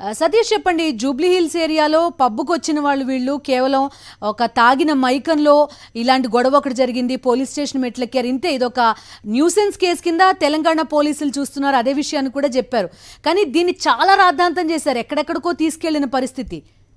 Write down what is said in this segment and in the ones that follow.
ఆ, సతీష్ చెప్పండి Jubilee hills ఏరియాలో పబ్బుకు వచ్చిన వాళ్ళు వీళ్ళు కేవలం ఒక తాగిన మైకంలో ఇలాంటి గొడవ ఒకటి జరిగింది పోలీస్ స్టేషన్ మెట్లెక్కారు ఇంతే ఇదొక న్యూసెన్స్ కేసు కింద తెలంగాణ పోలీసులు చూస్తున్నారు అదే విషయాన్ని కూడా చెప్పారు కానీ దీన్ని చాలా రాద్ధాంతం చేశారు ఎక్కడెక్కడికో తీసుకెళ్లిన పరిస్థితి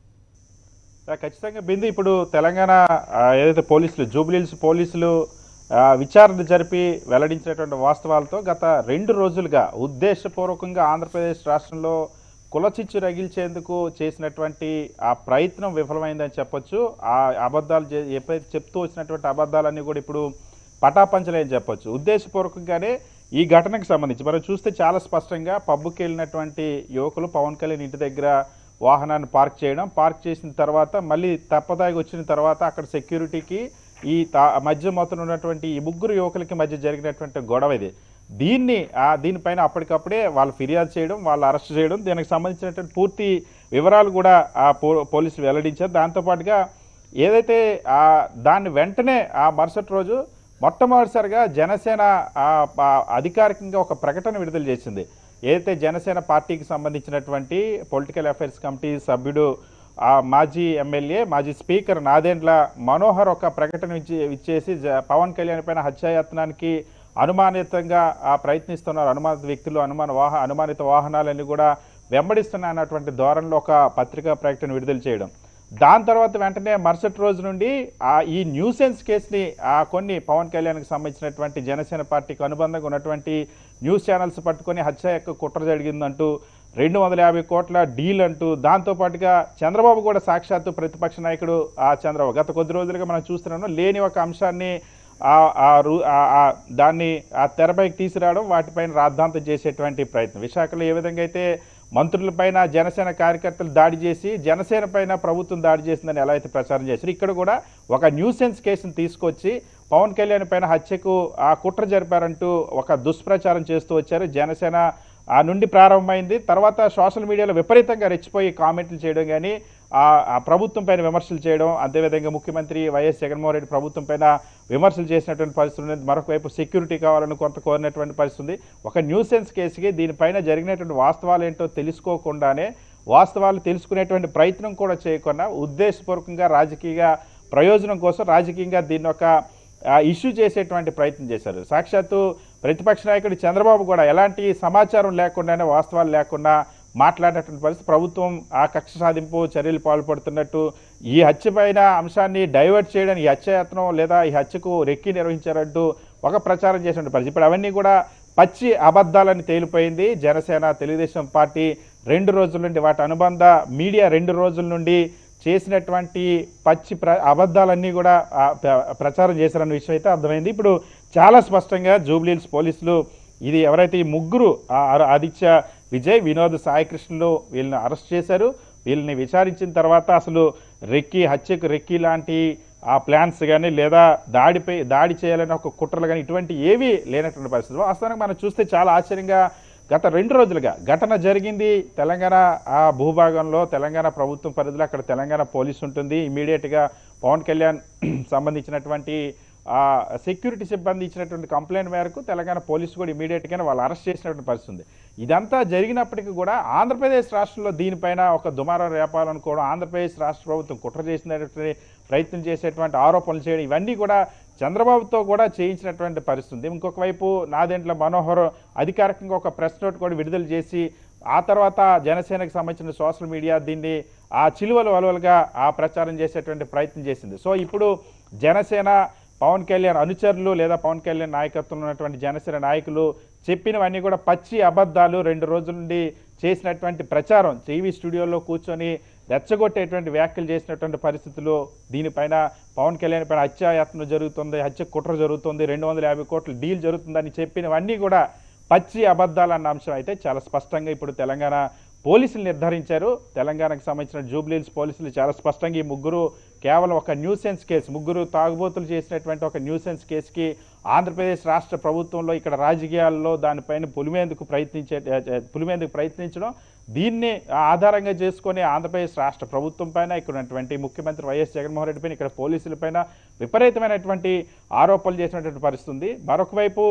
ఆ, ఖచ్చితంగా బిందు ఇప్పుడు తెలంగాణ ఆ, ఏదైతే పోలీసులు జూబ్లీహిల్స్ పోలీసులు ఆ, విచారణ జరిపి వెల్లడించినటువంటి వాస్తవాలతో గత రెండు రోజులుగా ఉద్దేశపూర్వకంగా ఆంధ్రప్రదేశ్ రాష్ట్రంలో కులచిచ్చు రగిల్చేందుకు చేసినటువంటి ఆ ప్రయత్నం విఫలమైందని చెప్పొచ్చు ఆ అబద్ధాలు చే- ఎప్పుడైతే చెప్తూ వచ్చినటువంటి అబద్ధాలన్నీ కూడా ఇప్పుడు పటాపంచలేని చెప్పొచ్చు ఉద్దేశపూర్వకంగానే ఈ ఘటనకు సంబంధించి మనం చూస్తే చాలా స్పష్టంగా పబ్బుకి వెళ్ళినటువంటి యువకులు పవన్ కళ్యాణ్ ఇంటి దగ్గర వాహనాన్ని పార్క్ చేయడం పార్క్ చేసిన తర్వాత మళ్ళీ తప్పదాగి వచ్చిన తర్వాత అక్కడ సెక్యూరిటీకి ఈ తా మధ్య మొత్తం ఉన్నటువంటి ఈ ముగ్గురు యువకులకి మధ్య జరిగినటువంటి గొడవ ఇది దీన్ని ఆ దీనిపైన అప్పటికప్పుడే వాళ్ళు ఫిర్యాదు చేయడం వాళ్ళు అరెస్ట్ చేయడం దీనికి సంబంధించినటువంటి పూర్తి వివరాలు కూడా ఆ పో పోలీసులు వెల్లడించారు దాంతోపాటుగా ఏదైతే ఆ దాన్ని వెంటనే ఆ మరుసటి రోజు మొట్టమొదటిసారిగా జనసేన ఆ, ఆ, అధికారికంగా ఒక ప్రకటన విడుదల చేసింది ఏదైతే జనసేన పార్టీకి సంబంధించినటువంటి పొలిటికల్ అఫైర్స్ కమిటీ సభ్యుడు ఆ మాజీ ఎమ్మెల్యే మాజీ స్పీకర్ నాదెండ్ల మనోహర్ ఒక ప్రకటన ఇచ్చి ఇచ్చేసి జ- పవన్ కళ్యాణ్ పైన హత్యాయత్నానికి అనుమానితంగా ఆ ప్రయత్నిస్తున్నారు అనుమానిత వ్యక్తులు అనుమాన వాహ అనుమానిత వాహనాలన్నీ కూడా వెంబడిస్తున్నా అన్నటువంటి ధోరణిలో ఒక పత్రికా ప్రకటన విడుదల చేయడం దాని తర్వాత వెంటనే మరుసటి రోజు నుండి ఆ ఈ న్యూసెన్స్ కేసుని ఆ కొన్ని పవన్ కళ్యాణ్కి సంబంధించినటువంటి జనసేన పార్టీకి అనుబంధంగా ఉన్నటువంటి న్యూస్ ఛానల్స్ పట్టుకొని హత్య యొక్క కుట్ర జరిగిందంటూ రెండు వందల యాభై కోట్ల డీల్ అంటూ దాంతోపాటుగా చంద్రబాబు కూడా సాక్షాత్తు ప్రతిపక్ష నాయకుడు ఆ చంద్రబాబు గత కొద్ది రోజులుగా మనం చూస్తున్నాము లేని ఒక అంశాన్ని ఆ- ఆ రు- ఆ- ఆ దాన్ని ఆ తెరపైకి తీసుకురావడం వాటిపైన రాద్ధాంతం చేసేటువంటి ప్రయత్నం విశాఖలో ఏ విధంగా అయితే మంత్రులపైన జనసేన కార్యకర్తలు దాడి చేసి జనసేన పైన ప్రభుత్వం దాడి చేసిందని ఎలా అయితే ప్రచారం చేశారు ఇక్కడ కూడా ఒక న్యూసెన్స్ కేసును తీసుకొచ్చి పవన్ కళ్యాణ్ పైన హత్యకు ఆ కుట్ర జరిపారంటూ ఒక దుష్ప్రచారం చేస్తూ వచ్చారు జనసేన ఆ నుండి ప్రారంభమైంది తర్వాత సోషల్ మీడియాలో విపరీతంగా రెచ్చిపోయి కామెంట్లు చేయడం కానీ ఆ ఆ ప్రభుత్వం పైన విమర్శలు చేయడం అదేవిధంగా ముఖ్యమంత్రి వైఎస్ జగన్మోహన్ రెడ్డి ప్రభుత్వం పైన విమర్శలు చేసినటువంటి పరిస్థితి ఉంది మరొక వైపు సెక్యూరిటీ కావాలని కొంత కోరినటువంటి పరిస్థితి ఉంది ఒక న్యూసెన్స్ కేసుకి దీనిపైన జరిగినటువంటి వాస్తవాలు ఏంటో తెలుసుకోకుండానే వాస్తవాలు తెలుసుకునేటువంటి ప్రయత్నం కూడా చేయకుండా ఉద్దేశపూర్వకంగా రాజకీయ ప్రయోజనం కోసం రాజకీయంగా దీన్ని ఒక ఇష్యూ చేసేటువంటి ప్రయత్నం చేశారు సాక్షాత్తు ప్రతిపక్ష నాయకుడు చంద్రబాబు కూడా ఎలాంటి సమాచారం లేకుండానే వాస్తవాలు లేకుండా మాట్లాడినటువంటి పరిస్థితి ప్రభుత్వం ఆ కక్ష సాధింపు చర్యలు పాల్పడుతున్నట్టు ఈ హత్య పైన అంశాన్ని డైవర్ట్ చేయడానికి ఈ హత్యాయత్నం లేదా ఈ హత్యకు రెక్కి నిర్వహించారంటూ ఒక ప్రచారం చేసిన పరిస్థితి ఇప్పుడు అవన్నీ కూడా పచ్చి అబద్ధాలని తేలిపోయింది జనసేన తెలుగుదేశం పార్టీ రెండు రోజుల నుండి వాటి అనుబంధ మీడియా రెండు రోజుల నుండి చేసినటువంటి పచ్చి ప్ర అబద్ధాలన్నీ కూడా ఆ, ప్ర- ప్రచారం చేశారన్న విషయం అయితే అర్థమైంది ఇప్పుడు చాలా స్పష్టంగా జూబ్లీహిల్స్ పోలీసులు ఇది ఎవరైతే ఈ ముగ్గురు ఆ, ఆ- ఆదిత్య విజయ్ వినోద్ సాయికృష్ణులు వీళ్ళని అరెస్ట్ చేశారు వీళ్ళని విచారించిన తర్వాత అసలు రెక్కి హత్యకు రెక్కి లాంటి ఆ ప్లాన్స్ కానీ లేదా దాడిపై దాడి చేయాలని ఒక కుట్రలు కానీ ఇటువంటి ఏవీ లేనటువంటి పరిస్థితి వాస్తవానికి మనం చూస్తే చాలా ఆశ్చర్యంగా గత రెండు రోజులుగా ఘటన జరిగింది తెలంగాణ ఆ భూభాగంలో తెలంగాణ ప్రభుత్వం పరిధిలో అక్కడ తెలంగాణ పోలీసు ఉంటుంది ఇమీడియట్గా పవన్ కళ్యాణ్ సంబంధించినటువంటి ఆ సెక్యూరిటీ సిబ్బంది ఇచ్చినటువంటి కంప్లైంట్ మేరకు తెలంగాణ పోలీసు కూడా ఇమీడియట్గానే వాళ్ళు అరెస్ట్ చేసినటువంటి పరిస్థితి ఉంది ఇదంతా జరిగినప్పటికీ కూడా ఆంధ్రప్రదేశ్ రాష్ట్రంలో దీనిపైన ఒక దుమారం రేపాలనుకోవడం ఆంధ్రప్రదేశ్ రాష్ట్ర ప్రభుత్వం కుట్ర చేసినటువంటి ప్రయత్నం చేసేటువంటి ఆరోపణలు చేయడం ఇవన్నీ కూడా చంద్రబాబుతో కూడా చేయించినటువంటి పరిస్థితి ఉంది ఇంకొక వైపు నాదెంట్ల మనోహర్ అధికారికంగా ఒక ప్రెస్ నోట్ కూడా విడుదల చేసి ఆ తర్వాత జనసేనకు సంబంధించిన సోషల్ మీడియా దీన్ని ఆ చిలువలు వలువలుగా ఆ ప్రచారం చేసేటువంటి ప్రయత్నం చేసింది సో ఇప్పుడు జనసేన పవన్ కళ్యాణ్ అనుచరులు లేదా పవన్ కళ్యాణ్ నాయకత్వంలో ఉన్నటువంటి జనసేన నాయకులు చెప్పినవన్నీ కూడా పచ్చి అబద్ధాలు రెండు రోజుల నుండి చేసినటువంటి ప్రచారం టీవీ స్టూడియోలో కూర్చొని రెచ్చగొట్టేటువంటి వ్యాఖ్యలు చేసినటువంటి పరిస్థితులు దీనిపైన పవన్ కళ్యాణ్ పైన హత్యాయత్నం జరుగుతుంది హత్య కుట్ర జరుగుతుంది రెండు వందల యాభై కోట్ల డీల్ జరుగుతుందని చెప్పినవన్నీ కూడా పచ్చి అబద్ధాలు అన్న అంశం అయితే చాలా స్పష్టంగా ఇప్పుడు తెలంగాణ పోలీసులు నిర్ధారించారు తెలంగాణకు సంబంధించిన జూబ్లీహిల్స్ పోలీసులు చాలా స్పష్టంగా ఈ ముగ్గురు కేవలం ఒక న్యూసెన్స్ కేసు ముగ్గురు తాగుబోతులు చేసినటువంటి ఒక న్యూసెన్స్ కేసుకి ఆంధ్రప్రదేశ్ రాష్ట్ర ప్రభుత్వంలో ఇక్కడ రాజకీయాల్లో దానిపైన పులిమేందుకు ప్రయత్నించే పులిమేందుకు ప్రయత్నించడం దీన్ని ఆధారంగా చేసుకొని ఆంధ్రప్రదేశ్ రాష్ట్ర ప్రభుత్వం పైన ఇక్కడ ఉన్నటువంటి ముఖ్యమంత్రి వైఎస్ జగన్మోహన్ రెడ్డి పైన ఇక్కడ పోలీసుల పైన విపరీతమైనటువంటి ఆరోపణలు చేసినటువంటి పరిస్థితి ఉంది మరొక వైపు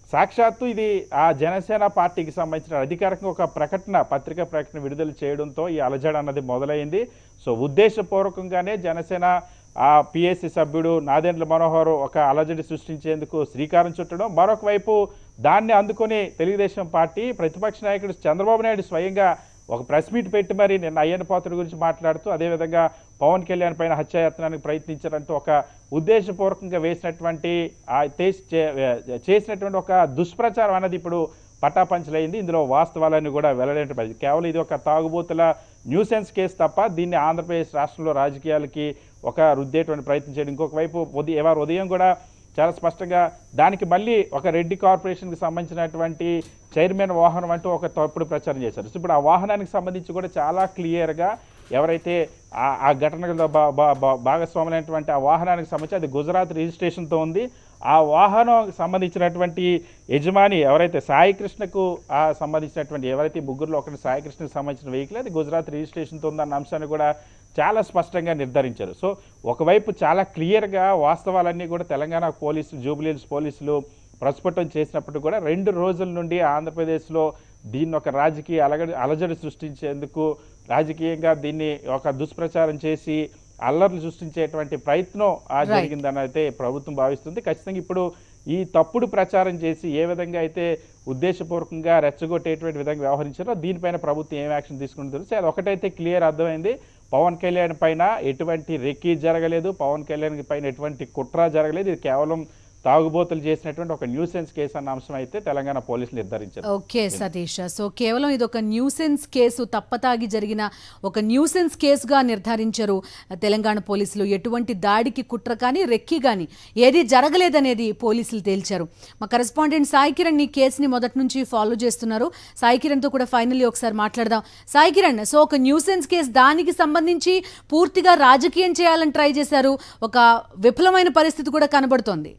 సాక్షాత్తు ఇది ఆ జనసేన పార్టీకి సంబంధించిన అధికారికంగా ఒక ప్రకటన పత్రికా ప్రకటన విడుదల చేయడంతో ఈ అలజడ అన్నది మొదలైంది సో ఉద్దేశపూర్వకంగానే జనసేన ఆ పిఎస్సి సభ్యుడు నాదెండ్ల మనోహర్ ఒక అలజడి సృష్టించేందుకు శ్రీకారం చుట్టడం మరొక వైపు దాన్ని అందుకొని తెలుగుదేశం పార్టీ ప్రతిపక్ష నాయకుడు చంద్రబాబు నాయుడు స్వయంగా ఒక ప్రెస్ మీట్ పెట్టి మరి నిన్న అయ్యన్న పాత్ర గురించి మాట్లాడుతూ అదేవిధంగా పవన్ కళ్యాణ్ పైన హత్యాయత్నానికి ప్రయత్నించారంటూ ఒక ఉద్దేశపూర్వకంగా వేసినటువంటి ఆ తేస్- చే- చేసినటువంటి ఒక దుష్ప్రచారం అనేది ఇప్పుడు పటాపంచలైంది ఇందులో వాస్తవాలన్నీ కూడా వెల్లడేటువంటి కేవలం ఇది ఒక తాగుబోతుల న్యూసెన్స్ కేసు తప్ప దీన్ని ఆంధ్రప్రదేశ్ రాష్ట్రంలో రాజకీయాలకి ఒక రుద్దేటువంటి ప్రయత్నం చేయడం ఇంకొక వైపు ఉదయం ఇవాళ ఉదయం కూడా చాలా స్పష్టంగా దానికి మళ్ళీ ఒక రెడ్డి కార్పొరేషన్కి సంబంధించినటువంటి చైర్మన్ వాహనం అంటూ ఒక తప్పుడు ప్రచారం చేశారు సో ఇప్పుడు ఆ వాహనానికి సంబంధించి కూడా చాలా క్లియర్గా ఎవరైతే ఆ- ఆ ఘటనలో బా- బా- బా- భాగస్వాములైనటువంటి ఆ వాహనానికి సంబంధించి అది గుజరాత్ రిజిస్ట్రేషన్తో ఉంది ఆ వాహనం సంబంధించినటువంటి యజమాని ఎవరైతే సాయి కృష్ణకు ఆ సంబంధించినటువంటి ఎవరైతే ఈ ముగ్గురులో ఒకటి సాయి కృష్ణకు సంబంధించిన వెహికల్ అది గుజరాత్ రిజిస్ట్రేషన్తో ఉందన్న అంశాన్ని కూడా చాలా స్పష్టంగా నిర్ధారించారు సో ఒకవైపు చాలా క్లియర్గా వాస్తవాలన్నీ కూడా తెలంగాణ పోలీసులు జూబిలీస్ పోలీసులు ప్రస్ఫుటం చేసినప్పుడు కూడా రెండు రోజుల నుండి ఆంధ్రప్రదేశ్లో దీన్ని ఒక రాజకీయ అలగడి అలజడి సృష్టించేందుకు రాజకీయంగా దీన్ని ఒక దుష్ప్రచారం చేసి అల్లర్లు సృష్టించేటువంటి ప్రయత్నం ఆ Right. జరిగిందని అయితే ప్రభుత్వం భావిస్తుంది ఖచ్చితంగా ఇప్పుడు ఈ తప్పుడు ప్రచారం చేసి ఏ విధంగా అయితే ఉద్దేశపూర్వకంగా రెచ్చగొట్టేటువంటి విధంగా వ్యవహరించారో దీనిపైన ప్రభుత్వం ఏం యాక్షన్ తీసుకుంటుందో తెలుసు అది ఒకటైతే క్లియర్ అర్థమైంది పవన్ కళ్యాణ్ పైన ఎటువంటి రెక్కీ జరగలేదు పవన్ కళ్యాణ్ పైన ఎటువంటి కుట్ర జరగలేదు ఇది కేవలం తాగుబోతులు చేసినటువంటి ఒక న్యూసెన్స్ కేసు అన్న అంశం అయితే తెలంగాణ పోలీసులు నిర్ధారించారు ఓకే సతీష్ సో కేవలం ఇది ఒక న్యూసెన్స్ కేసు తప్పతాగి జరిగిన ఒక న్యూసెన్స్ కేసుగా నిర్ధారించారు తెలంగాణ పోలీసులు ఎటువంటి దాడికి కుట్ర కానీ రెక్కి కానీ ఏది జరగలేదనేది పోలీసులు తేల్చారు మా కరెస్పాండెంట్ సాయి కిరణ్ ఈ కేసుని మొదటి నుంచి ఫాలో చేస్తున్నారు సాయి కిరణ్తో కూడా ఫైనల్లీ ఒకసారి మాట్లాడదాం సాయి కిరణ్ సో ఒక న్యూసెన్స్ కేసు దానికి సంబంధించి పూర్తిగా రాజకీయం చేయాలని ట్రై చేశారు ఒక విఫలమైన పరిస్థితి కూడా కనబడుతోంది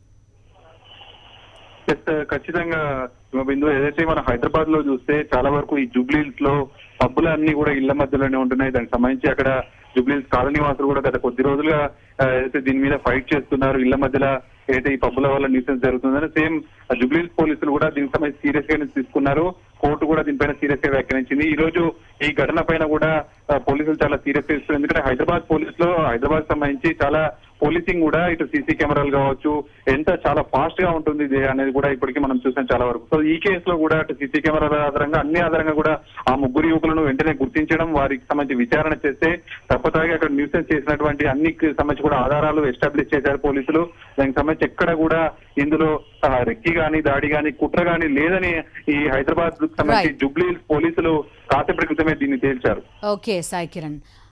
ఎస్ ఖచ్చితంగా బిందు ఏదైతే మన హైదరాబాద్ లో చూస్తే చాలా వరకు ఈ జూబ్లీస్ లో పబ్బులు అన్ని కూడా ఇళ్ల మధ్యలోనే ఉంటున్నాయి దానికి సంబంధించి అక్కడ జూబ్లీస్ కాలనీ వాసులు కూడా గత కొద్ది రోజులుగా ఆ, ఏదైతే దీని మీద ఫైట్ చేస్తున్నారు ఇళ్ల మధ్యలో ఏదైతే ఈ పబ్బుల వల్ల న్యూసెన్స్ జరుగుతుందని సేమ్ జూబ్లీస్ పోలీసులు కూడా దీనికి సంబంధించి సీరియస్ గా తీసుకున్నారు కోర్టు కూడా దీనిపైన సీరియస్ గా వ్యాఖ్యానించింది ఈ రోజు ఈ ఘటన పైన కూడా ఆ, పోలీసులు చాలా సీరియస్ గా ఇస్తున్నారు ఎందుకంటే హైదరాబాద్ పోలీస్ లో హైదరాబాద్ సంబంధించి చాలా పోలీసింగ్ కూడా ఇటు సీసీ కెమెరాలు కావచ్చు ఎంత చాలా ఫాస్ట్ గా ఉంటుంది ఇది అనేది కూడా ఇప్పటికీ మనం చూసాం చాలా వరకు సో ఈ కేసులో కూడా అటు సీసీ కెమెరాల ఆధారంగా అన్ని ఆధారంగా కూడా ఆ ముగ్గురు యువకులను వెంటనే గుర్తించడం వారికి సంబంధించి విచారణ చేస్తే తప్పతాగి అక్కడ న్యూసెన్స్ చేసినటువంటి అన్ని సంబంధించి కూడా ఆధారాలు ఎస్టాబ్లిష్ చేశారు పోలీసులు దానికి సంబంధించి ఎక్కడ కూడా ఇందులో ఆ, రెక్కి గాని దాడి గాని కుట్ర గాని లేదని ఈ హైదరాబాద్ సంబంధించి Right. జుబ్లీ పోలీసులు కాసేపటి క్రితమే దీన్ని తేల్చారు ఓకే సాయి కిరణ్